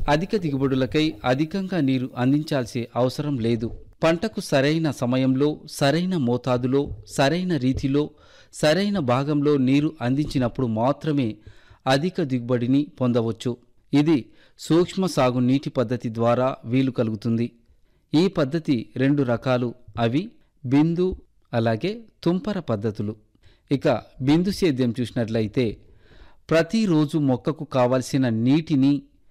అధిక దిగుబడులకై అధికంగా నీరు అందించాల్సి అవసరం లేదు పంటకు సరైన సమయంలో సరైన మోతాదులో సరైన రీతిలో సరైన భాగంలో నీరు అందించినప్పుడు మాత్రమే అధిక దిగుబడిని పొందవచ్చు ఇది సూక్ష్మ సాగు నీటి పద్ధతి ద్వారా వీలు కలుగుతుంది ఈ పద్ధతి రెండు రకాలు అవి బిందు అలాగే తుంపర పద్ధతులు ఇక బిందు సేద్యం చూసినట్లయితే ప్రతిరోజు మొక్కకు కావలసిన నీటిని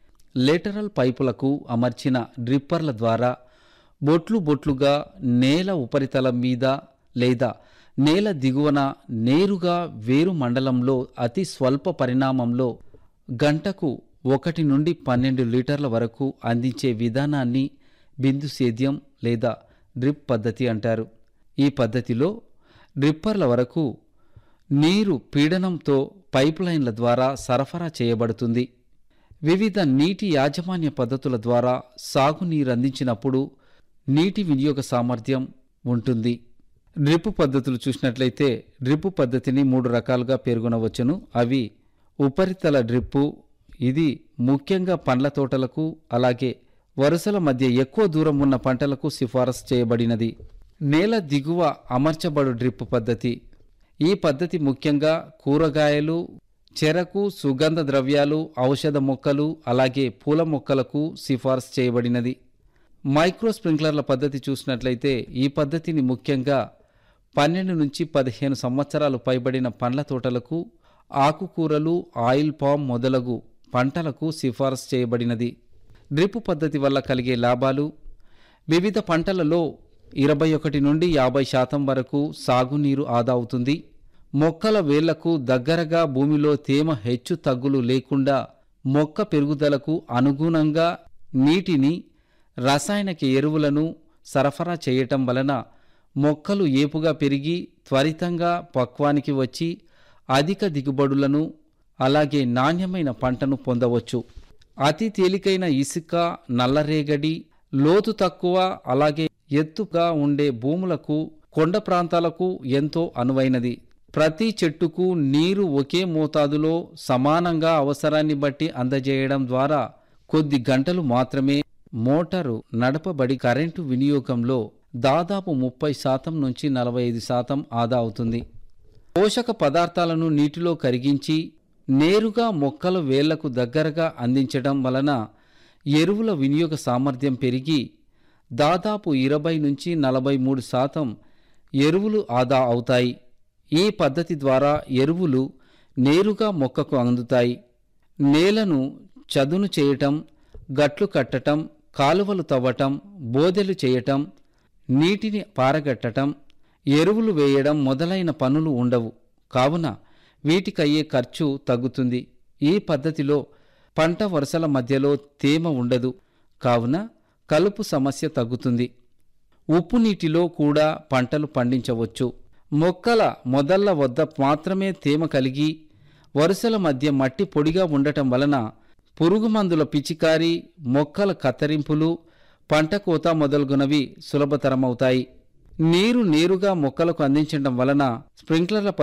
లేటరల్ పైపులకు అమర్చిన డ్రిప్పర్ల ద్వారా బొట్లు బొట్లుగా నేల ఉపరితలం మీద లేదా నేల దిగువన నేరుగా వేరు మండలంలో అతి స్వల్ప పరిణామంలో గంటకు ఒకటి నుండి పన్నెండు లీటర్ల వరకు అందించే విధానాన్ని బిందు సేద్యం లేదా డ్రిప్ పద్ధతి అంటారు ఈ పద్ధతిలో డ్రిప్పర్ల వరకు నీరు పీడనంతో పైప్ లైన్ల ద్వారా సరఫరా చేయబడుతుంది వివిధ నీటి యాజమాన్య పద్ధతుల ద్వారా సాగునీరు అందించినప్పుడు నీటి వినియోగ సామర్థ్యం ఉంటుంది డ్రిప్ పద్ధతులు చూసినట్లయితే డ్రిప్ పద్ధతిని మూడు రకాలుగా పేర్కొనవచ్చును అవి ఉపరితల డ్రిప్పు ఇది ముఖ్యంగా పండ్ల తోటలకు అలాగే వరుసల మధ్య ఎక్కువ దూరం ఉన్న పంటలకు సిఫారసు చేయబడినది నేల దిగువ అమర్చబడు డ్రిప్ పద్ధతి ఈ పద్ధతి ముఖ్యంగా కూరగాయలు చెరకు సుగంధ ద్రవ్యాలు ఔషధ మొక్కలు అలాగే పూల మొక్కలకు సిఫారసు చేయబడినది మైక్రో స్ప్రింక్లర్ల పద్ధతి చూసినట్లయితే ఈ పద్ధతిని ముఖ్యంగా పన్నెండు నుంచి పదిహేను సంవత్సరాలు పైబడిన పండ్ల తోటలకు ఆకుకూరలు ఆయిల్ పామ్ మొదలగు పంటలకు సిఫారసు చేయబడినది డ్రిప్ పద్ధతి వల్ల కలిగే లాభాలు వివిధ పంటలలో ఇరవై ఒకటి నుండి యాభై శాతం వరకు సాగునీరు ఆదా అవుతుంది మొక్కల వేళ్లకు దగ్గరగా భూమిలో తేమ హెచ్చు తగ్గులు లేకుండా మొక్క పెరుగుదలకు అనుగుణంగా నీటిని రసాయనిక ఎరువులను సరఫరా చేయటం వలన మొక్కలు ఏపుగా పెరిగి త్వరితంగా పక్వానికి వచ్చి అధిక దిగుబడులను అలాగే నాణ్యమైన పంటను పొందవచ్చు అతి తేలికైన ఇసుక నల్లరేగడి లోతు తక్కువ అలాగే ఎత్తుగా ఉండే భూములకు కొండ ప్రాంతాలకు ఎంతో అనువైనది ప్రతి చెట్టుకు నీరు ఒకే మోతాదులో సమానంగా అవసరాన్ని బట్టి అందజేయడం ద్వారా కొద్ది గంటలు మాత్రమే మోటారు నడపబడి కరెంటు వినియోగంలో దాదాపు ముప్పై శాతం నుంచి నలభై ఐదు శాతం ఆదా అవుతుంది పోషక పదార్థాలను నీటిలో కరిగించి నేరుగా మొక్కల వేళ్లకు దగ్గరగా అందించడం వలన ఎరువుల వినియోగ సామర్థ్యం పెరిగి దాదాపు ఇరవై నుంచి నలభై మూడు శాతం ఎరువులు ఆదా అవుతాయి ఈ పద్ధతి ద్వారా ఎరువులు నేరుగా మొక్కకు అందుతాయి నేలను చదును చేయటం గట్లు కట్టటం కాలువలు తవ్వటం బోదెలు చేయటం నీటిని పారగట్టటం ఎరువులు వేయడం మొదలైన పనులు ఉండవు కావున వీటికయ్యే ఖర్చు తగ్గుతుంది ఈ పద్ధతిలో పంట వరుసల మధ్యలో తేమ ఉండదు కావున కలుపు సమస్య తగ్గుతుంది ఉప్పు నీటిలో కూడా పంటలు పండించవచ్చు మొక్కల మొదళ్ల వద్ద మాత్రమే తేమ కలిగి వరుసల మధ్య మట్టి పొడిగా ఉండటం వలన పురుగు మందుల పిచికారి మొక్కల కత్తిరింపులు పంట కోత మొదలగునవి సులభతరమవుతాయి నీరు నేరుగా మొక్కలకు అందించడం వలన స్ప్రింక్లర్ల